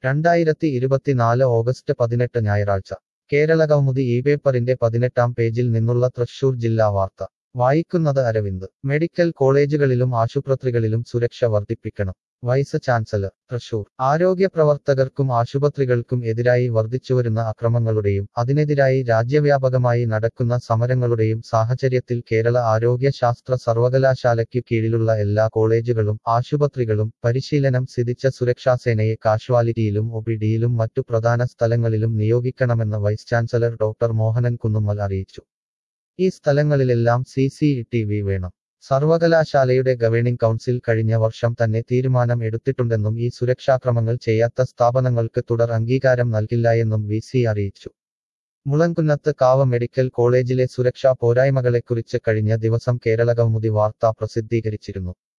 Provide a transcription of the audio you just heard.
രണ്ടായിരത്തി ഇരുപത്തിനാല് ഓഗസ്റ്റ് പതിനെട്ട് ഞായറാഴ്ച കേരളകൗമുദി ഈ പേപ്പറിന്റെ പതിനെട്ടാം പേജിൽ നിന്നുള്ള തൃശൂർ ജില്ലാ വാർത്ത വായിക്കുന്നത് അരവിന്ദ് മെഡിക്കൽ കോളേജുകളിലും ആശുപത്രികളിലും സുരക്ഷ വർദ്ധിപ്പിക്കണം വൈസ് ചാൻസലർ തൃശൂർ ആരോഗ്യ പ്രവർത്തകർക്കും ആശുപത്രികൾക്കും എതിരായി വർദ്ധിച്ചുവരുന്ന അക്രമങ്ങളുടെയും അതിനെതിരായി രാജ്യവ്യാപകമായി നടക്കുന്ന സമരങ്ങളുടെയും സാഹചര്യത്തിൽ കേരള ആരോഗ്യശാസ്ത്ര സർവകലാശാലയ്ക്കു കീഴിലുള്ള എല്ലാ കോളേജുകളും ആശുപത്രികളും പരിശീലനം സിദ്ധിച്ച സുരക്ഷാസേനയെ കാഷ്വാലിറ്റിയിലും ഒപിഡിയിലും മറ്റു പ്രധാന സ്ഥലങ്ങളിലും നിയോഗിക്കണമെന്ന് vice chancellor doctor Mohanan Kunnummal അറിയിച്ചു ഈ സ്ഥലങ്ങളിലെല്ലാം സി സി ടി വി വേണം സർവകലാശാലയുടെ ഗവേണിംഗ് കൗൺസിൽ കഴിഞ്ഞ വർഷം തന്നെ തീരുമാനം എടുത്തിട്ടുണ്ടെന്നും ഈ സുരക്ഷാക്രമങ്ങൾ ചെയ്യാത്ത സ്ഥാപനങ്ങൾക്ക് തുടർ അംഗീകാരം നൽകില്ല വി സി അറിയിച്ചു മുളങ്കുന്നത്ത് കാവ മെഡിക്കൽ കോളേജിലെ സുരക്ഷാ പോരായ്മകളെക്കുറിച്ച് കഴിഞ്ഞ ദിവസം കേരള കൗമുദി വാർത്ത പ്രസിദ്ധീകരിച്ചിരുന്നു